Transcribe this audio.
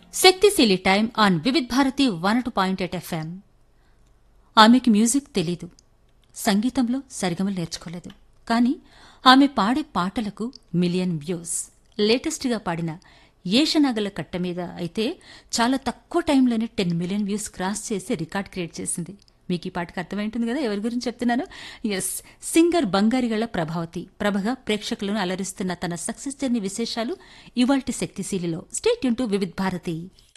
శక్తిశీలి time on Vividh Bharati one two point eight FM ఆమెకి music తెలీదు సంగీతంలో సరిగమలు నేర్చుకోలేదు కానీ ఆమె పాడే పాటలకు మిలియన్ వ్యూస్ లేటెస్ట్గా పాడిన ఏషనగల కట్ట మీద అయితే చాలా తక్కువ టైంలోనే టెన్ మిలియన్ వ్యూస్ క్రాస్ చేసి రికార్డ్ క్రియేట్ చేసింది మీకు ఈ పాటకు అర్థమైంటుంది కదా ఎవరి గురించి చెప్తున్నాను ఎస్ సింగర్ బంగారిగళ ప్రభావతి ప్రభగా ప్రేక్షకులను అలరిస్తున్న తన సక్సెస్ జర్నీ విశేషాలు ఇవాల్టి శక్తిశీలిలో స్టేట్ యూన్ టు వివిధ్ భారతి